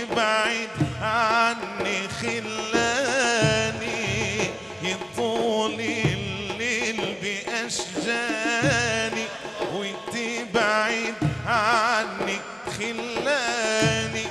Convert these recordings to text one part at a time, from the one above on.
وتبعد عني خلاني يطول الليل بأشجاني وتبعد عني خلاني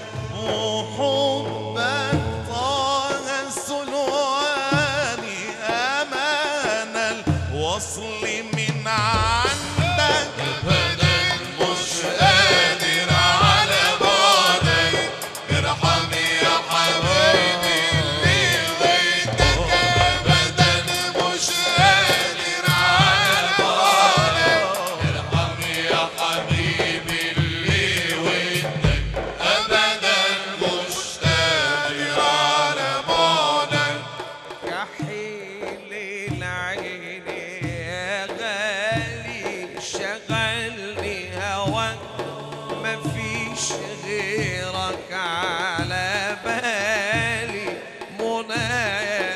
وحبك طه السلواني أمانة الوصل من عندك مش قادر على بعدك ارحمني يا حبيبي اللي غيتك ابدا مش قادر على بعدك ارحمني يا حبيبي اللي غيتك ابدا مش قادر على بعدك كحيل العين يا غالي شغلني هواك مفيش غيرك على بالي منايا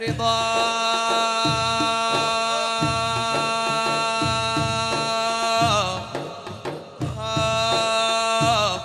رضا آه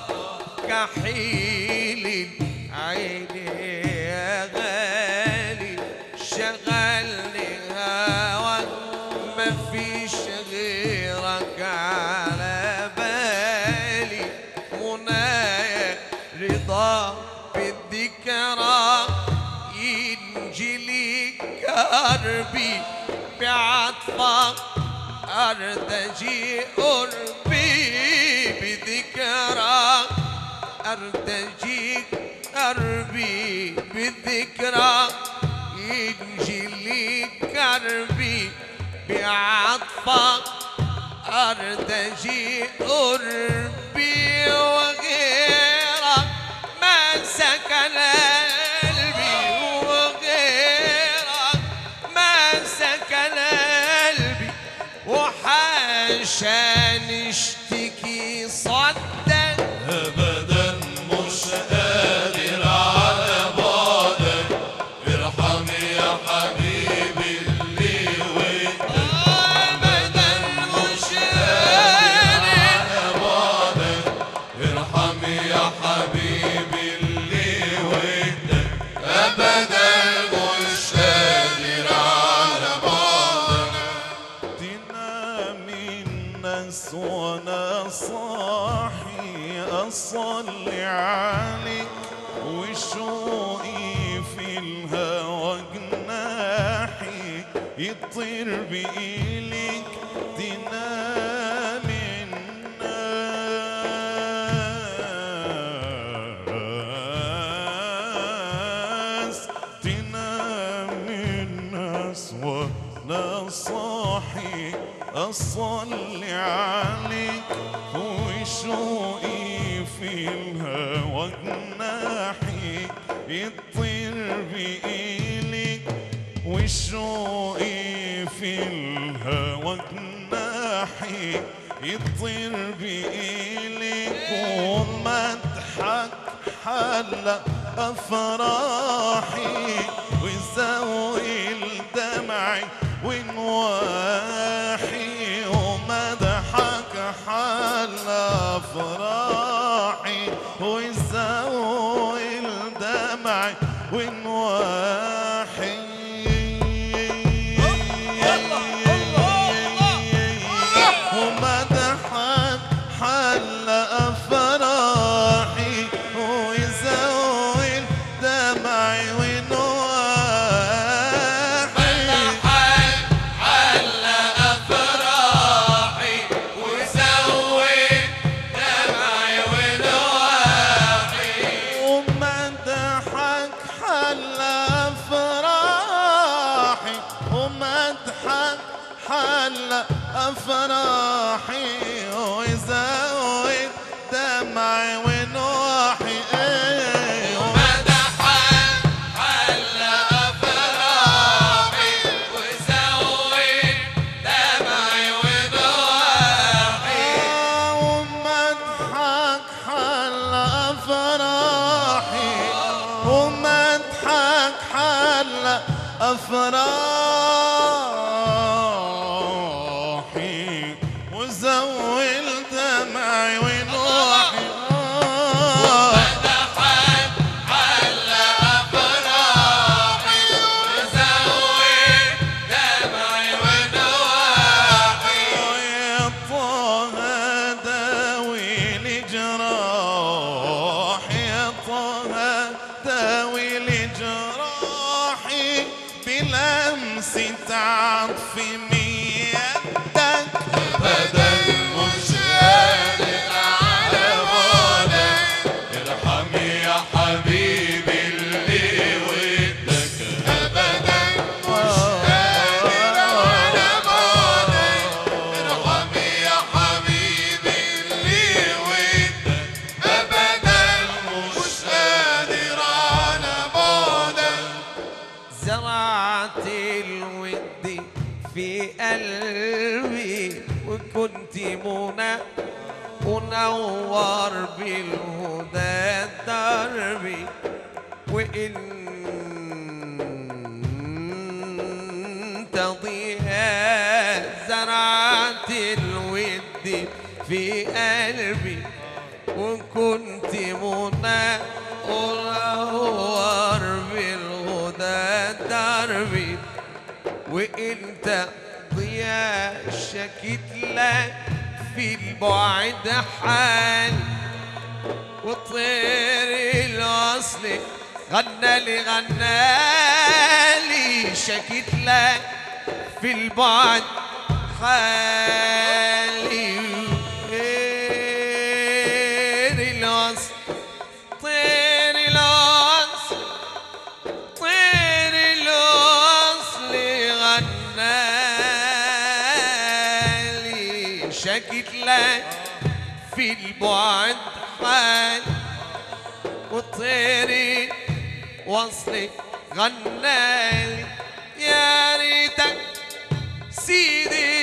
كحيل عيني يا غالي شغلني هواك مفيش غيرك على بالي منايا رضا بالذكرى ينجلي كربي بعطفك أرتجي قربي بذكرى أرتجيك قربي بالذكرى ينجلي كربي بعطفك أرتجي قربي وغيرك ما سكن قلبي وغيرك ما سكن قلبي وحاشا نشتكي صدق ابدا مش قادر على بعدك ارحمني يا حبيبي اللي ودك ابدا مش قادر على بعدك ارحمني يا حبيبي اللي ودك ابدا مش قادر على بعدك تنام الناس وانا صاحي اصلي عليك وشوقي في الهوى جناحي يطير بإيلك تنام الناس تنام الناس وانا صاحي اصلي عليك وشوقي في الهوى جناحي يطير بإيلك وشوقي في الهوى جناحي يطير بإيلك ومدحك حلق أفراحي وزوي الدمع ونواحي ومدحك حل أفراحي وزوي الدمع ونواحي ومدحك حل أفراحي ويزوي الدمع ونواحي على افراحي وزود دمعي ونواحي ومدحك حل أفراحي ومدحك حل أفراحي ويزود دمعي ونوحي إيه مدحك على افراحي وزود دمعي ونواحي ومدحك حل أفراحي ومدحك حل أفراحي وزول دمعي ونوحي آه. مدحك طه داوي لجراحي بلمسة عطف من يدك بدل مش قادر على بعدك ارحم يا حبيبي اللي ودك ابدا مش قادر على بعدك ارحم يا حبيبي اللي ودك ابدا مش قادر على بعدك زرعت الود في قلبي وكنت منى منور بالهدى دربي وانت ضياء زرعت الود في قلبي وكنت منى منور بالهدى دربي وانت ضياء شكيت لك في البعد حال وطير الاصل غنى لي غنى لي شكيت لك في البعد حالي طير الاصل طير الاصل طير الوصل غنالي شكت لك في البعد حال وطير وصلي غنالي يا ريتك سيدي